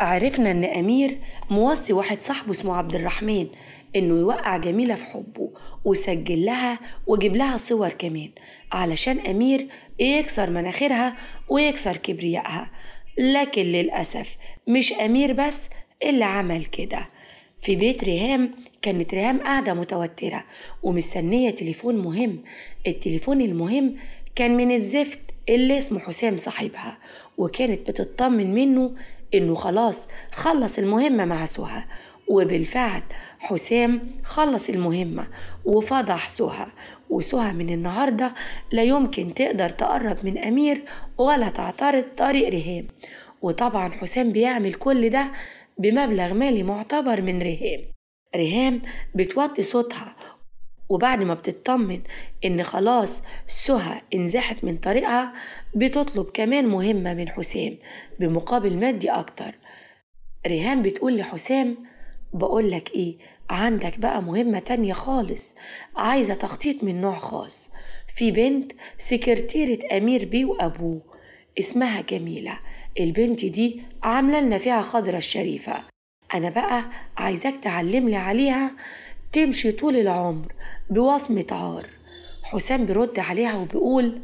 عرفنا إن أمير موصي واحد صاحبه اسمه عبد الرحمن إنه يوقع جميلة في حبه وسجل لها وجيب لها صور كمان علشان أمير يكسر مناخيرها ويكسر كبريائها لكن للأسف مش أمير بس اللي عمل كده في بيت ريهام كانت ريهام قاعدة متوترة ومستنية تليفون مهم التليفون المهم كان من الزفت اللي اسمه حسام صاحبها وكانت بتطمن منه انه خلاص خلص المهمة مع سهى وبالفعل حسام خلص المهمة وفضح سهى وسهى من النهاردة لا يمكن تقدر تقرب من أمير ولا تعترض طريق ريهام وطبعا حسام بيعمل كل ده بمبلغ مالي معتبر من ريهام ريهام بتوطي صوتها وبعد ما بتطمن ان خلاص سهى انزاحت من طريقها بتطلب كمان مهمة من حسام بمقابل مادي اكتر ريهام بتقول لحسام بقولك ايه عندك بقى مهمة تانية خالص عايزة تخطيط من نوع خاص في بنت سكرتيرة أمير بيه وأبوه اسمها جميلة البنت دي عاملة لنا فيها خضرة الشريفة أنا بقى عايزاك تعلملي عليها تمشي طول العمر بوصمة عار حسام بيرد عليها وبيقول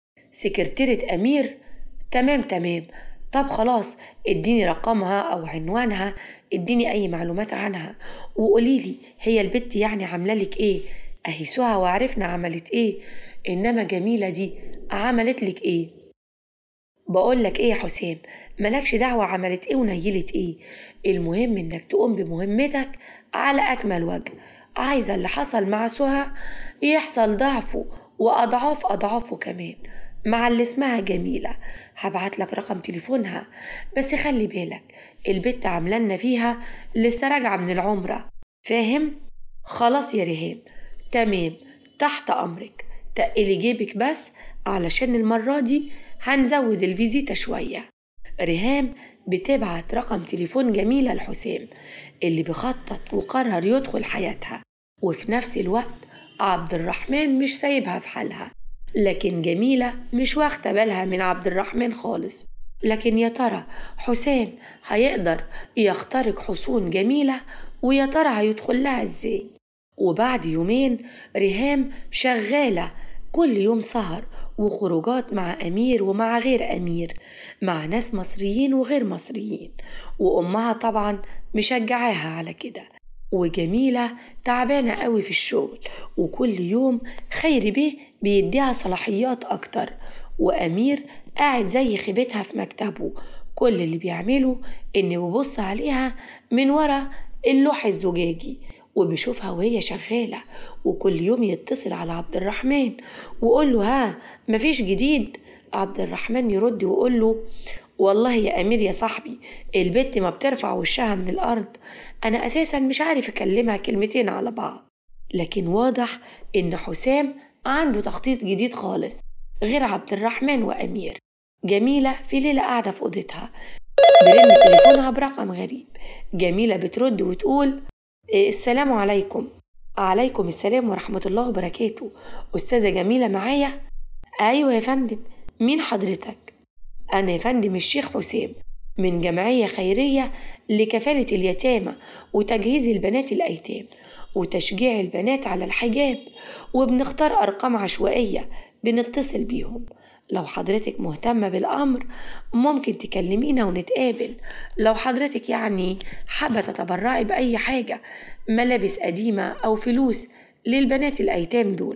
سكرتيرة أمير تمام تمام طب خلاص اديني رقمها أو عنوانها اديني أي معلومات عنها وقوليلي هي البت يعني عاملة لك إيه أهي سهى وعرفنا عملت إيه إنما جميلة دي عملت لك إيه بقول لك ايه يا حسام ملكش دعوة عملت ايه ونيلت ايه المهم انك تقوم بمهمتك على اكمل وجه عايزة اللي حصل مع سهى يحصل ضعفه واضعاف اضعافه كمان مع اللي اسمها جميلة هبعت لك رقم تليفونها بس خلي بالك البت عاملنا فيها لسه راجعة من العمرة فاهم؟ خلاص يا ريهام تمام تحت أمرك تقلي جيبك بس علشان المرة دي هنزود الفيزيتا شوية ريهام بتبعت رقم تليفون جميلة لحسام اللي بيخطط وقرر يدخل حياتها وفي نفس الوقت عبد الرحمن مش سايبها في حالها لكن جميلة مش واخدة بالها من عبد الرحمن خالص لكن يا ترى حسام هيقدر يخترق حصون جميلة ويا ترى هيدخل لها ازاي وبعد يومين ريهام شغالة كل يوم سهر وخروجات مع أمير ومع غير أمير مع ناس مصريين وغير مصريين وأمها طبعا مشجعاها على كده وجميلة تعبانة قوي في الشغل وكل يوم خير بيه بيديها صلاحيات أكتر وأمير قاعد زي خيبتها في مكتبه كل اللي بيعمله إنه بيبص عليها من ورا اللوح الزجاجي وبيشوفها وهي شغالة وكل يوم يتصل على عبد الرحمن ويقول له ها مفيش جديد عبد الرحمن يرد ويقول له والله يا أمير يا صاحبي البت ما بترفع وشها من الأرض أنا أساسا مش عارف أكلمها كلمتين على بعض لكن واضح إن حسام عنده تخطيط جديد خالص غير عبد الرحمن وأمير جميلة في ليلة قاعدة في أوضتها برن تليفونها برقم غريب جميلة بترد وتقول إيه السلام عليكم عليكم السلام ورحمة الله وبركاته أستاذة جميلة معايا أيوة يا فندم مين حضرتك أنا يا فندم الشيخ حسام من جمعية خيرية لكفالة اليتامى وتجهيز البنات الأيتام وتشجيع البنات على الحجاب وبنختار أرقام عشوائية بنتصل بيهم لو حضرتك مهتمة بالأمر ممكن تكلمينا ونتقابل لو حضرتك يعني حابة تتبرعي بأي حاجة ملابس قديمة أو فلوس للبنات الأيتام دول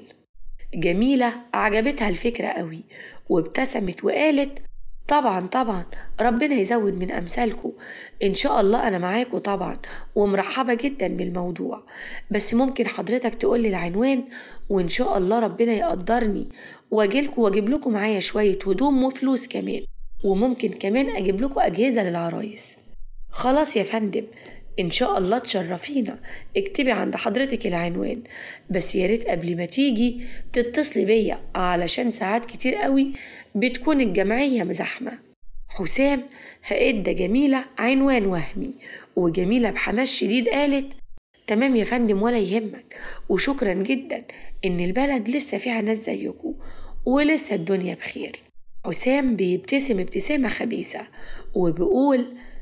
جميلة عجبتها الفكرة قوي وابتسمت وقالت طبعا طبعا ربنا يزود من أمثالكم إن شاء الله أنا معاكم طبعا ومرحبة جدا بالموضوع بس ممكن حضرتك تقولي العنوان وإن شاء الله ربنا يقدرني واجيلكم واجيب لكم معايا شوية هدوم وفلوس كمان وممكن كمان أجيب لكم أجهزة للعرايس خلاص يا فندم إن شاء الله تشرفينا اكتبي عند حضرتك العنوان بس يا ريت قبل ما تيجي تتصلي بيا علشان ساعات كتير قوي بتكون الجمعية زحمة حسام هإدى جميلة عنوان وهمي وجميلة بحماس شديد قالت تمام يا فندم ولا يهمك وشكرا جدا إن البلد لسه فيها ناس زيكم ولسه الدنيا بخير حسام بيبتسم ابتسامة خبيثة وبيقول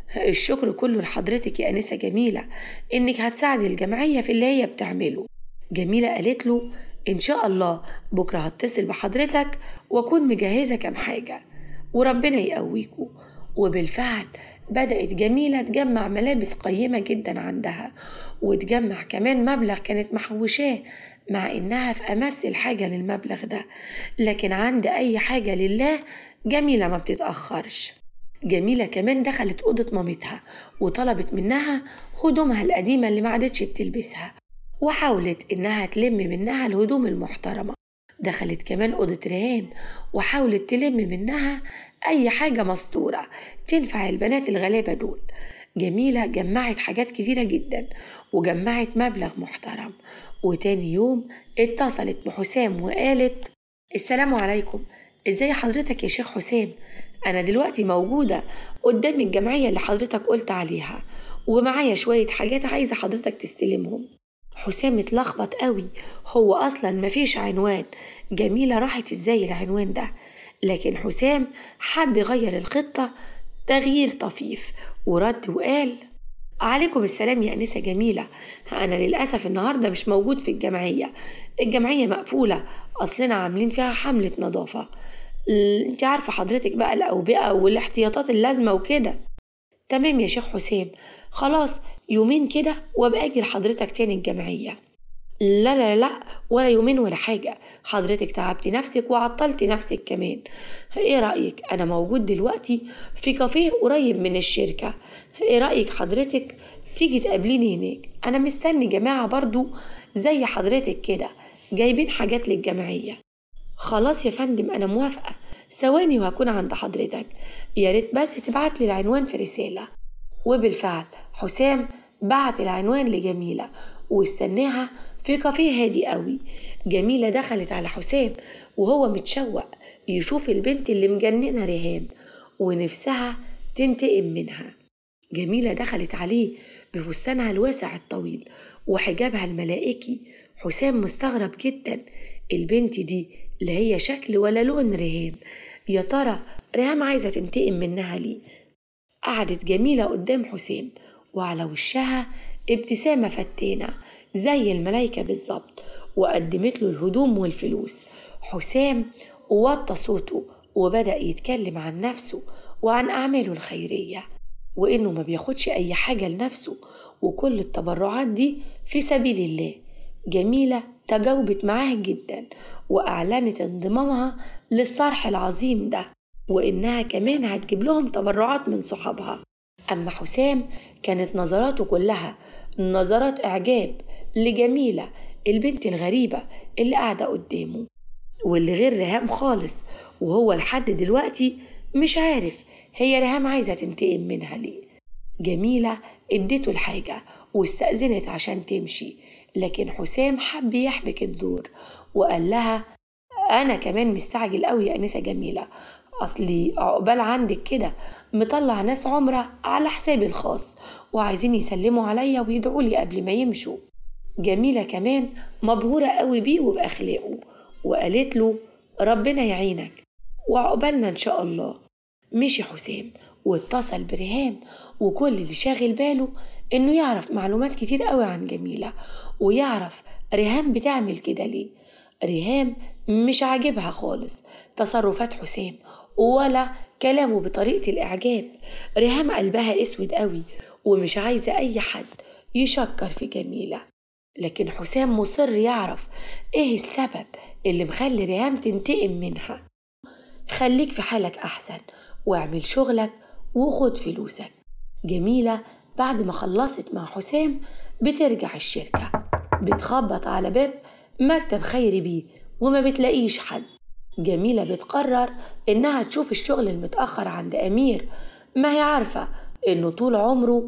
الشكر كله لحضرتك يا أنسة جميلة إنك هتساعدي الجمعية في اللي هي بتعمله جميلة قالت له إن شاء الله بكرة هتصل بحضرتك وأكون مجهزة كام حاجة وربنا يقويكوا وبالفعل بدأت جميلة تجمع ملابس قيمة جدا عندها وتجمع كمان مبلغ كانت محوشاه مع إنها في أمس الحاجة للمبلغ ده لكن عند أي حاجة لله جميلة ما بتتأخرش جميلة كمان دخلت أوضة مامتها وطلبت منها هدومها القديمة اللي ما عادتش بتلبسها وحاولت إنها تلم منها الهدوم المحترمة دخلت كمان أوضة ريهام وحاولت تلم منها أي حاجة مستورة تنفع البنات الغلابة دول جميلة جمعت حاجات كتيرة جدا وجمعت مبلغ محترم وتاني يوم اتصلت بحسام وقالت السلام عليكم ازاي حضرتك يا شيخ حسام انا دلوقتي موجودة قدام الجمعية اللي حضرتك قلت عليها ومعايا شوية حاجات عايزة حضرتك تستلمهم حسام اتلخبط قوي هو اصلا مفيش عنوان جميلة راحت ازاي العنوان ده لكن حسام حب يغير الخطة تغيير طفيف ورد وقال عليكم السلام يا أنسة جميلة أنا للأسف النهاردة مش موجود في الجمعية الجمعية مقفولة أصلنا عاملين فيها حملة نظافة انت عارفة حضرتك بقى الأوبئة والاحتياطات اللازمة وكده تمام يا شيخ حسام خلاص يومين كده وابقى اجي لحضرتك تاني الجمعية لا لا لا ولا يومين ولا حاجة حضرتك تعبتي نفسك وعطلتي نفسك كمان ايه رأيك انا موجود دلوقتي في كافيه قريب من الشركة ايه رأيك حضرتك تيجي تقابليني هناك انا مستني جماعة برضو زي حضرتك كده جايبين حاجات للجمعية خلاص يا فندم انا موافقة ثواني وهكون عند حضرتك يا ريت بس تبعت لي العنوان في رسالة وبالفعل حسام بعت العنوان لجميلة واستناها في كافيه هادي قوي جميلة دخلت على حسام وهو متشوق يشوف البنت اللي مجننة ريهام ونفسها تنتقم منها جميلة دخلت عليه بفستانها الواسع الطويل وحجابها الملائكي حسام مستغرب جدا البنت دي لا هي شكل ولا لون ريهام يا ترى ريهام عايزة تنتقم منها ليه قعدت جميلة قدام حسام وعلى وشها ابتسامة فتانة زي الملايكة بالظبط وقدمت له الهدوم والفلوس حسام وطى صوته وبدأ يتكلم عن نفسه وعن أعماله الخيرية وإنه ما بياخدش أي حاجة لنفسه وكل التبرعات دي في سبيل الله جميلة تجاوبت معاه جدا وأعلنت انضمامها للصرح العظيم ده وإنها كمان هتجيب لهم تبرعات من صحابها أما حسام كانت نظراته كلها نظرات إعجاب لجميلة البنت الغريبة اللي قاعدة قدامه واللي غير ريهام خالص وهو لحد دلوقتي مش عارف هي ريهام عايزة تنتقم منها ليه جميلة اديته الحاجة واستأذنت عشان تمشي لكن حسام حب يحبك الدور وقال لها أنا كمان مستعجل قوي يا أنسة جميلة أصلي عقبال عندك كده مطلع ناس عمرة على حسابي الخاص وعايزين يسلموا عليا ويدعوا لي قبل ما يمشوا جميلة كمان مبهورة قوي بيه وبأخلاقه وقالت له ربنا يعينك وعقبالنا إن شاء الله مشي حسام واتصل بريهام وكل اللي شاغل باله إنه يعرف معلومات كتير قوي عن جميلة ويعرف ريهام بتعمل كده ليه ريهام مش عاجبها خالص تصرفات حسام ولا كلامه بطريقة الإعجاب ريهام قلبها أسود قوي ومش عايزة أي حد يشكر في جميلة لكن حسام مصر يعرف إيه السبب اللي مخلي ريهام تنتقم منها خليك في حالك أحسن واعمل شغلك وخد فلوسك جميلة بعد ما خلصت مع حسام بترجع الشركة بتخبط على باب مكتب خيري بيه وما بتلاقيش حد جميلة بتقرر إنها تشوف الشغل المتأخر عند أمير ما هي عارفة إنه طول عمره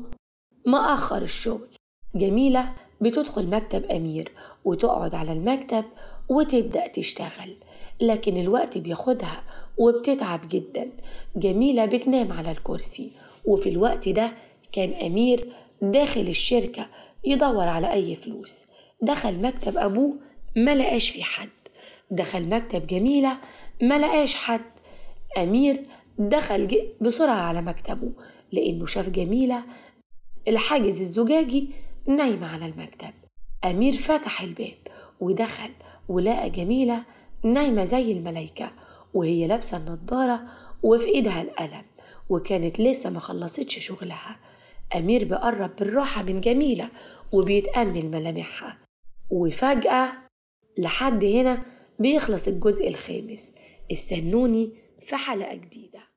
مأخر الشغل جميلة بتدخل مكتب أمير وتقعد على المكتب وتبدأ تشتغل لكن الوقت بياخدها وبتتعب جدا جميلة بتنام على الكرسي وفي الوقت ده كان أمير داخل الشركة يدور على أي فلوس دخل مكتب أبوه ما لقاش في حد دخل مكتب جميلة ما لقاش حد أمير دخل بسرعة على مكتبه لأنه شاف جميلة الحاجز الزجاجي نايمة على المكتب أمير فتح الباب ودخل ولقى جميلة نايمة زي الملايكة وهي لابسة النضارة وفي إيدها القلم وكانت لسه ما خلصتش شغلها أمير بيقرب بالراحة من جميلة وبيتأمل ملامحها وفجأة لحد هنا بيخلص الجزء الخامس استنوني في حلقة جديدة